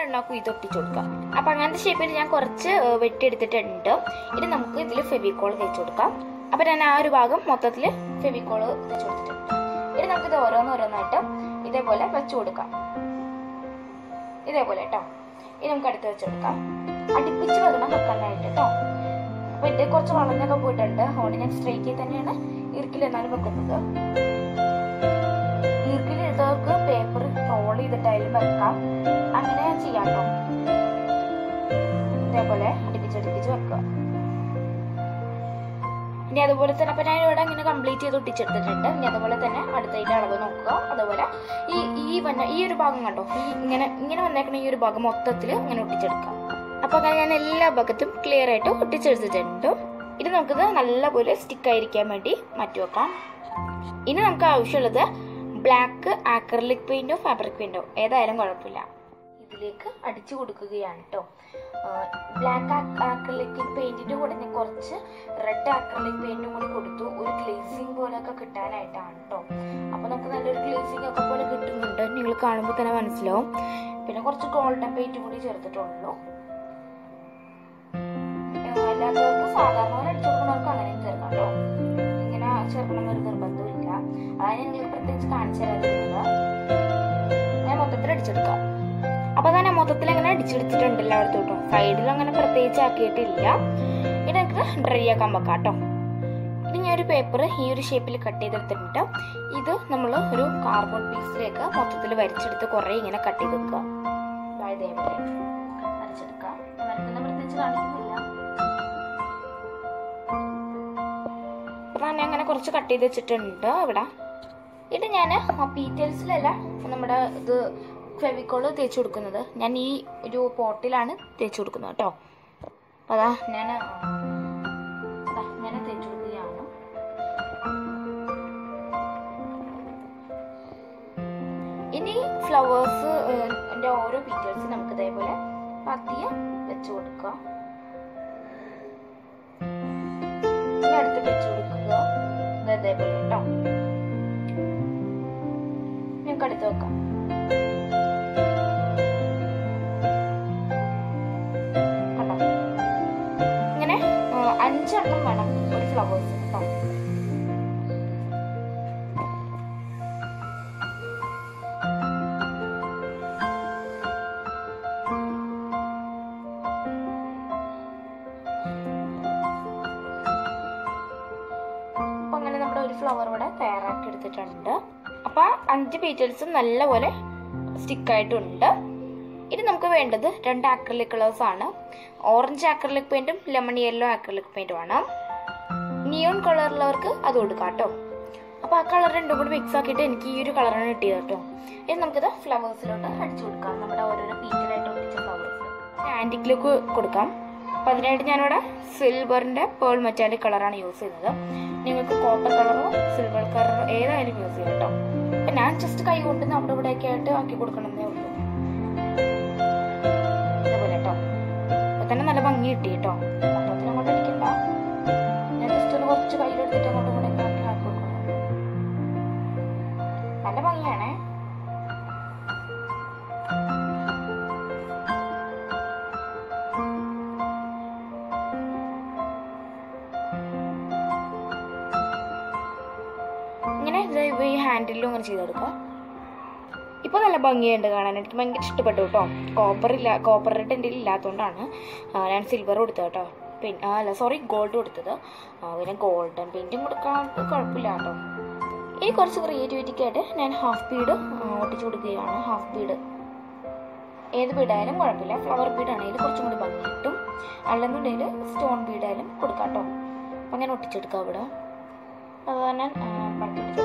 രണ്ടെണ്ണമൊക്കെ ഇത് ഒട്ടിച്ചു കൊടുക്കാം അപ്പം അങ്ങനത്തെ ഷേപ്പിൽ ഞാൻ കുറച്ച് ഏഹ്, വെട്ടിയെടുത്തിട്ടുണ്ട് ഇനി നമുക്ക് ഇതിൽ ഫെവിക്കോൾ തേച്ച് കൊടുക്കാം അപ്പം ഞാൻ ആ ഒരു ഭാഗം മൊത്തത്തിൽ ഫെവിക്കോൾ തേച്ച് കൊടുത്തിട്ടുണ്ട് ഇനി നമുക്കിത് ഓരോന്നോരോന്നായിട്ട് ഇതേപോലെ വെച്ച് കൊടുക്കാം ഇതേപോലെ കേട്ടോ ഇനി നമുക്ക് അടുത്ത് വെച്ച് കൊടുക്കാം അടുപ്പിച്ച് വെക്കണം വെക്കാനായിട്ട് കേട്ടോ അപ്പൊ ഇത് കുറച്ച് വളഞ്ഞൊക്കെ പോയിട്ടുണ്ട് അതുകൊണ്ട് ഞാൻ സ്ട്രൈറ്റിൽ തന്നെയാണ് ഇറുക്കിൽ എന്നാലും വെക്കുന്നത് ഇറുക്കിൽ എടുത്തവർക്ക് പേപ്പർ റോൾ ചെയ്തിട്ടായാലും വെക്കാം അങ്ങനെ ചെയ്യാം കേട്ടോ ഇതേപോലെ അടുപ്പിച്ചടുപ്പിച്ച് വെക്കുക ഇനി അതുപോലെ തന്നെ അപ്പൊ ഞാൻ ഇവിടെ ഇങ്ങനെ കംപ്ലീറ്റ് ചെയ്ത് ഒട്ടിച്ചെടുത്തിട്ടുണ്ട് ഇനി അതുപോലെ തന്നെ അടുത്തതിന്റെ അളവ് നോക്കുക അതുപോലെ ഈ ഈ വന്ന ഈ ഒരു ഭാഗം കണ്ടോ ഈ ഇങ്ങനെ ഇങ്ങനെ വന്നേക്കണ ഈ ഒരു ഭാഗം മൊത്തത്തിൽ ഇങ്ങനെ ഒട്ടിച്ചെടുക്കാം അപ്പൊ അങ്ങനെ ഞാൻ എല്ലാ ഭാഗത്തും ക്ലിയർ ആയിട്ട് ഒട്ടിച്ചെടുത്തിട്ടുണ്ട് ഇത് നമുക്കിത് നല്ലപോലെ സ്റ്റിക്ക് ആയിരിക്കാൻ വേണ്ടി മാറ്റി വെക്കാം ഇനി നമുക്ക് ആവശ്യമുള്ളത് ബ്ലാക്ക് ആക്രലിക് പെയിന്റോ ഫാബ്രിക് പെയിന്റോ ഏതായാലും കുഴപ്പമില്ല ഇതിലേക്ക് അടിച്ചു കൊടുക്കുകയാണ് കേട്ടോ ബ്ലാക്ക് ആക്രലിക് പെയിന്റിന്റെ കൂടെ ഞാൻ കുറച്ച് റെഡ് ആക്രലിക് പെയിന്റും കൂടി കൊടുത്തു ഒരു ഗ്ലേസിങ് പോലെയൊക്കെ കിട്ടാനായിട്ടാണ് കേട്ടോ അപ്പൊ നമുക്ക് നല്ലൊരു ഗ്ലേസിങ് ഒക്കെ പോലെ കിട്ടുന്നുണ്ട് നിങ്ങൾ കാണുമ്പോൾ തന്നെ മനസ്സിലാവും പിന്നെ കുറച്ച് ഗോൾഡൻ പെയിന്റ് കൂടി ചേർത്തിട്ടുള്ളൂ ഏഹ് അല്ലാത്തവർക്ക് സാധാരണ പോലെ അടിച്ചു കൊടുക്കുന്നവർക്ക് അങ്ങനെയും ചേർക്കാം കേട്ടോ ഇങ്ങനെ ചേർക്കണം എന്നൊരു നിർബന്ധമില്ല അതാണ് ഞാൻ നിങ്ങൾക്ക് പ്രത്യേകിച്ച് കാണിച്ചു തരാതിരുന്നത് ഞാൻ മൊത്തത്തിൽ അടിച്ചെടുക്കാം അപ്പൊ തന്നെ മൊത്തത്തിൽ അങ്ങനെ അടിച്ചെടുത്തിട്ടുണ്ട് എല്ലായിടത്തും കേട്ടോ സൈഡിൽ അങ്ങനെ പ്രത്യേകിച്ച് ആക്കിയിട്ടില്ല ഇനി നമുക്ക് ഡ്രൈ ആക്കാൻ വെക്കാം കേട്ടോ ഇനി ഞാൻ ഒരു പേപ്പർ ഈ ഒരു ഷേപ്പിൽ കട്ട് ചെയ്തെടുത്തിട്ടുണ്ട് ഇത് നമ്മൾ ഒരു കാർബൺ പീസിലേക്ക് മൊത്തത്തിൽ വരച്ചെടുത്ത് കുറേ ഇങ്ങനെ കട്ട് ചെയ്ത് വെക്കുക ദാ ഇതേപോലെ വരച്ചെടുക്കാം വരക്കുന്ന പ്രത്യേകിച്ച് കാണിക്കുന്നില്ല അപ്പൊ ഞാൻ അങ്ങനെ കുറച്ച് കട്ട് ചെയ്ത് വെച്ചിട്ടുണ്ട് ഇവിടെ ഇത് ഞാൻ പീറ്റൽസിലല്ല നമ്മുടെ ഇത് ഫെവിക്കോള് തേച്ച് കൊടുക്കുന്നത് ഞാൻ ഈ ഒരു പോട്ടിലാണ് തേച്ച് കൊടുക്കുന്നത് കേട്ടോ അപ്പൊ അതാ ഞാൻ ഞാൻ തേച്ച് കൊടുക്കുകയാണ് ഇനി ഫ്ലവേഴ്സ് എൻ്റെ ഓരോ പീറ്റൽസ് നമുക്ക് ഇതേപോലെ പതിയെ വെച്ച് കൊടുക്കാം ഇനി അടുത്ത് വെച്ച് കൊടുക്കുക ഇത് ഇതേപോലെ കേട്ടോ ഞങ്ങൾക്ക് അടുത്ത് വെക്കാം കണ്ടോ ഇങ്ങനെ ആ, അഞ്ചെണ്ണം വേണം ഒരു ഫ്ലവേഴ്സ് കേട്ടോ അപ്പൊ അങ്ങനെ നമ്മുടെ ഒരു ഫ്ലവർ ഇവിടെ തയ്യാറാക്കി എടുത്തിട്ടുണ്ട് അപ്പൊ അഞ്ച് പീറ്റൽസും നല്ലപോലെ സ്റ്റിക്ക് ആയിട്ടുണ്ട് ഇനി നമുക്ക് വേണ്ടത് രണ്ട് ആക്രലിക് കളേഴ്സ് ആണ് ഓറഞ്ച് ആക്രലിക് പെയിന്റും ലെമൺ യെല്ലോ ആക്രലിക് പെയിന്റും ആണ് നിയോൺ കളറുള്ളവർക്ക് അത് കൊടുക്കാം കേട്ടോ അപ്പൊ ആ കളർ രണ്ടും കൂടി മിക്സ് ആക്കിയിട്ട് എനിക്ക് ഈ ഒരു കളറാണ് കിട്ടിയത് കേട്ടോ ഇനി നമുക്കിത് ഫ്ലവേഴ്സിലോട്ട് അടിച്ചു കൊടുക്കാം നമ്മുടെ ഓരോരോ പീറ്റലായിട്ട് ഒട്ടിച്ച ഫ്ലവേഴ്സ് ആൻറ്റിക്കിലേക്ക് കൊടുക്കാം അപ്പം അതിനായിട്ട് ഞാനിവിടെ സിൽവറിൻ്റെ പേൾ മെറ്റാലിക് കളറാണ് യൂസ് ചെയ്യുന്നത് നിങ്ങൾക്ക് കോപ്പർ കളറോ സിൽവർ കളറോ ഏതായാലും യൂസ് ചെയ്യാം കേട്ടോ അപ്പം ഞാൻ ജസ്റ്റ് കൈ കൊണ്ട് നമ്മുടെ ഇവിടെയൊക്കെ ആയിട്ട് ആക്കി കൊടുക്കണമെന്നേ ഉള്ളൂ ഇതുപോലെ കേട്ടോ അപ്പൊ തന്നെ നല്ല ഭംഗി കിട്ടി കേട്ടോ മൊത്തത്തിൽ അങ്ങോട്ട് അടിക്കണ്ട ഞാൻ ജസ്റ്റ് ഒന്ന് കുറച്ച് കയ്യിലെടുത്തിട്ട് അങ്ങോട്ട് ഇവിടെ ആക്കി ആക്കി കൊടുക്കണം നല്ല ഭംഗിയാണേ ഇങ്ങനെ ഇത് ഈ ഹാൻഡിലും അങ്ങനെ ചെയ്ത് കൊടുക്കാം ഇപ്പോൾ നല്ല ഭംഗിയുണ്ട് കാണാൻ എനിക്ക് ഭയങ്കര ഇഷ്ടപ്പെട്ടു കേട്ടോ കോപ്പർ ഇല്ല കോപ്പർ റെഡ് എൻ്റെ കയ്യിൽ ഇല്ലാത്തതുകൊണ്ടാണ് ആ, ഞാൻ സിൽവർ കൊടുത്തത് കേട്ടോ പിന്നെ ആ, അല്ല സോറി ഗോൾഡ് കൊടുത്തത് ആ, പിന്നെ ഗോൾഡൻ പെയിൻറ്റും കൊടുക്കാൻ കുഴപ്പമില്ല കേട്ടോ ഇനി കുറച്ച് ക്രിയേറ്റിവിറ്റിക്കായിട്ട് ഞാൻ ഹാഫ് ബീഡ് ഒട്ടിച്ചു കൊടുക്കുകയാണ് ഹാഫ് ബീഡ് ഏത് ബീഡായാലും കുഴപ്പമില്ല ഫ്ലവർ ബീഡ് ആണെങ്കിലും കുറച്ചും കൂടി ഭംഗി കിട്ടും അല്ലെന്നുണ്ടെങ്കിൽ സ്റ്റോൺ ബീഡായാലും കൊടുക്കാം കേട്ടോ അപ്പം അങ്ങനെ ഒട്ടിച്ചെടുക്കാം ഇവിടെ അത് തന്നെ ബാക്കി